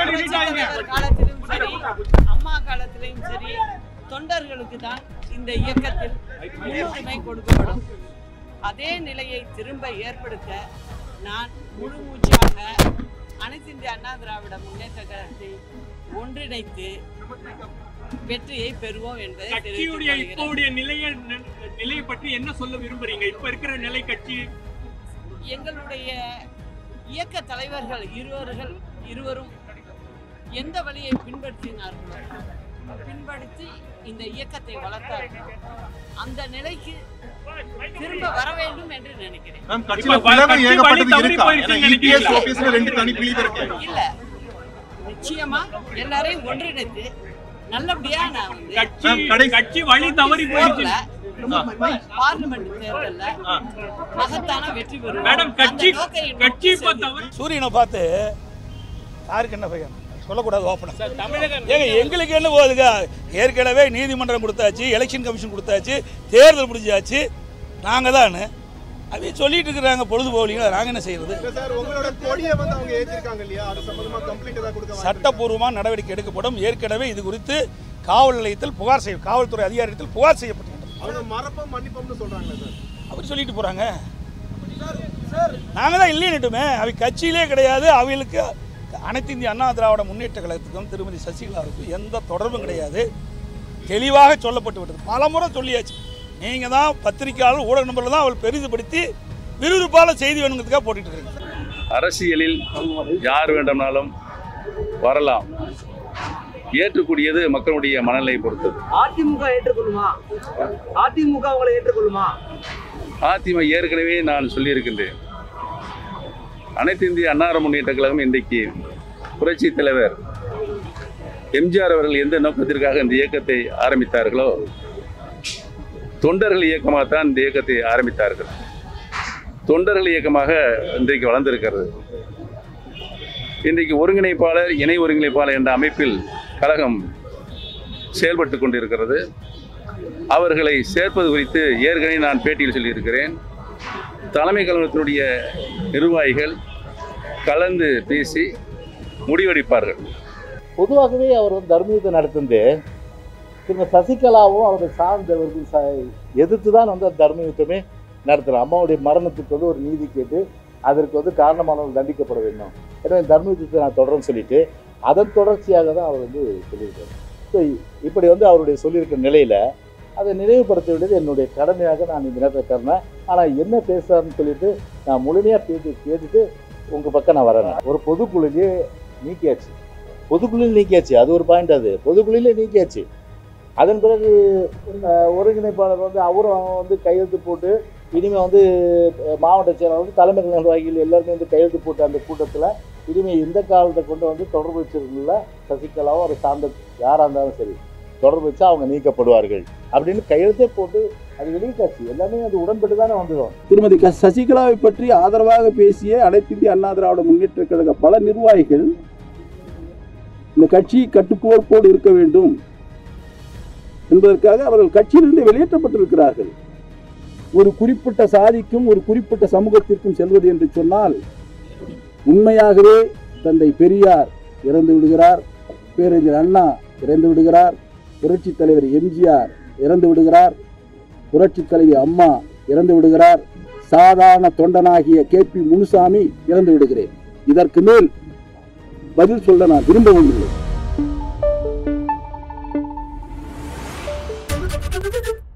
புரட்சித் தலைவர் காலத்திலும் சரி அம்மா காலத்திலும் சரி தொண்டர்களுக்கு தான் இந்த இயக்கத்தில் முன்னுரிமை கொடுக்கப்படும் அதே நிலையை திரும்ப ஏற்படுத்த நான் முழு மூச்சாக அனைத்து இந்திய அண்ணா திராவிட முன்னேற்ற கழகத்தை ஒன்றிணைத்து வெற்றியை பெறுவோம் என்பதை தெரிவித்துக் கட்சியுடைய கொள்கிறேன். இப்போடைய நிலைய நிலையை பற்றி என்ன சொல்ல விரும்புறீங்க இப்ப இருக்கிற நிலை கட்சி எங்களுடைய இயக்க தலைவர்கள் இருவர்கள் இருவரும் எந்த வழியை பின்பற்றினார்களோ பின்படுத்தி இந்த இயக்கத்தை வளர்த்தார்கள் அந்த நிலைக்கு திரும்ப வர வேண்டும் என்று நினைக்கிறேன் மேம் இப்ப கட்சியில வ- பிளவு கட்சி ஏகப்பட்டது வழி தவறி இருக்கா போயிருச்சுன்னு ஏன்னா நினைக்கிறீங்களா? இபிஎஸ் ஓபிஎஸ்ல ரெண்டு தனி பிரிவு இருக்கு இல்ல நிச்சயமா எல்லாரையும் ஒன்றிணைத்து நல்லபடியா நான் வந்து கட்சி மேம், கடைசி- கட்சி வழி தவறி போயிடுச்சு பார்லிமெண்ட் தேர்தல்ல மகத்தான வெற்றி பெறுவோம் மேடம் கட்சி அந்த நோக்கை நோக்கி கட்சி இப்ப செல்கிறோம். தவறி சூரியனை பார்த்து யாருக்கு என்ன பையன் சொல்லக்கூடாது ஓப்பனா சார், தமிழக ஏங்க எங்களுக்கு என்ன போகுதுங்க ஏற்கனவே நீதிமன்றம் கொடுத்தாச்சு எலெக்ஷன் கமிஷன் கொடுத்தாச்சு தேர்தல் முடிஞ்சாச்சு நாங்கள் தான் அவங்க சொல்லிட்டு இருக்கிறாங்க பொழுது போகலீங்களா நாங்கள் என்ன செய்யறது இல்ல சார் உங்களோட கொடியை வந்து அவங்க ஏத்திருக்காங்க இல்லையா அது சம்பந்தமா கம்ப்ளைண்ட் ஏதாவது கொடுக்க வாய்ப்பு இருக்கா? சட்டப்பூர்வமாக நடவடிக்கை எடுக்கப்படும் ஏற்கனவே இது குறித்து காவல் நிலையத்தில் புகார் செய்ய காவல்துறை அதிகாரிகள் புகார் செய்யப்பட்டிருக்கிறது அவங்க மறப்போம் மன்னிப்போம்னு சொல்றாங்களே சார் அப்படி சொல்லிட்டு போகிறாங்க நாங்கள் தான் இல்லைன்னுட்டுமே அவை கட்சியிலே கிடையாது அவங்களுக்கு அனைத்து இந்திய அண்ணா திராவிட முன்னேற்ற கழகத்துக்கும் திருமதி சசிகலாவுக்கும் எந்த தொடர்பும் கிடையாது தெளிவாக சொல்லப்பட்டு விட்டது பல முறை சொல்லியாச்சு நீங்கள் தான் பத்திரிகையாளர் ஊடக நம்பரில் தான் அவள் பெரிதுபடுத்தி விறுவிறுப்பான செய்தி வேணுங்கிறதுக்காக போட்டுட்டு இருக்கீங்க அரசியலில் யார் வேண்டுமானாலும் வரலாம் ஏற்றக்கூடியது மக்களுடைய மனநிலையை பொறுத்தது அதிமுக ஏற்றுக்கொள்ளுமா அதிமுக உங்களை ஏற்றுக்கொள்ளுமா அதிமுக ஏற்கனவே நான் சொல்லியிருக்கின்றேன் அனைத்து இந்திய அன்னார முன்னேற்ற கழகம் இன்றைக்கு புரட்சி தலைவர் எம்ஜிஆர் அவர்கள் எந்த நோக்கத்திற்காக இந்த இயக்கத்தை ஆரம்பித்தார்களோ தொண்டர்கள் இயக்கமாகத்தான் இந்த இயக்கத்தை ஆரம்பித்தார்கள் தொண்டர்கள் இயக்கமாக இன்றைக்கு வளர்ந்திருக்கிறது இன்றைக்கு ஒருங்கிணைப்பாளர் இணை ஒருங்கிணைப்பாளர் என்ற அமைப்பில் கழகம் செயல்பட்டு கொண்டிருக்கிறது அவர்களை சேர்ப்பது குறித்து ஏற்கனவே நான் பேட்டியில் சொல்லியிருக்கிறேன் தலைமை கழகத்தினுடைய நிர்வாகிகள் கலந்து பேசி முடிவெடுப்பார்கள் பொதுவாகவே அவர் வந்து தர்மயுத்தம் நடத்துந்து திரும்ப சசிகலாவும் அவரை சார்ந்தவர்கள் ச எதிர்த்து தான் வந்து அந்த தர்மயுத்தமே நடத்துகிறார் அம்மாவுடைய மரணத்துக்கு வந்து ஒரு நீதி கேட்டு அதற்கு வந்து காரணமானவர்கள் தண்டிக்கப்பட வேண்டும் எனவே தர்மயுத்தத்தை நான் தொடர்ந்து சொல்லிட்டு அதன் தொடர்ச்சியாக தான் அவர் வந்து சொல்லியிருக்காரு ஸோ இப்படி வந்து அவருடைய சொல்லியிருக்கிற நிலையில் அதை நினைவுபடுத்த வேண்டியது என்னுடைய கடமையாக நான் இந்த நேரத்தில் கருனேன் ஆனால் என்ன பேசுறாருன்னு சொல்லிட்டு நான் முழுமையாக பேசி கேட்டுட்டு உங்கள் பக்கம் நான் வரேன் ஒரு பொதுக்குழுவே நீக்கியாச்சு பொதுக்குழுவில் நீக்கியாச்சு அது ஒரு பாயிண்ட் அது பொதுக்குழுவிலே நீக்கியாச்சு அதன் பிறகு அஹ், ஒருங்கிணைப்பாளர் வந்து அவரும் வந்து கையெழுத்து போட்டு இனிமேல் வந்து அஹ், மாவட்ட செயலாளர் வந்து தலைமை நிர்வாகிகள் எல்லாருமே வந்து கையெழுத்து போட்ட அந்த கூட்டத்தில் இனிமேல் இந்த காலத்தை கொண்டு வந்து தொடர்பு வச்சிருக்கல சசிகலாவோ அதை சார்ந்த யாராக இருந்தாலும் சரி தொடர்பு வச்சா அவங்க நீக்கப்படுவார்கள் அப்படின்னு கையெழுத்தே போட்டு அது வெளியிட்டாச்சு எல்லாமே அது உடன்பட்டு தானே வந்துடும் திருமதி க சசிகலாவை பற்றி ஆதரவாக பேசிய அனைத்து இந்திய அண்ணா திராவிட முன்னேற்ற கழக பல நிர்வாகிகள் இந்த கட்சி கட்டுக்கோப்போடு இருக்க வேண்டும் என்பதற்காக அவர்கள் கட்சியிலிருந்து வெளியேற்றப்பட்டிருக்கிறார்கள் ஒரு குறிப்பிட்ட சாதிக்கும் ஒரு குறிப்பிட்ட சமூகத்திற்கும் செல்வது என்று சொன்னால் உண்மையாகவே தந்தை பெரியார் இறந்து விடுகிறார் பேரறிஞர் அண்ணா இறந்து விடுகிறார் புரட்சித் தலைவர் எம்ஜிஆர் இறந்து விடுகிறார் புரட்சித் தலைவி அம்மா இறந்து விடுகிறார் சாதாரண தொண்டனாகிய கே பி முனுசாமி இறந்து விடுகிறேன் இதற்கு மேல் பதில் சொல்ல நான் விரும்பவும் இல்லை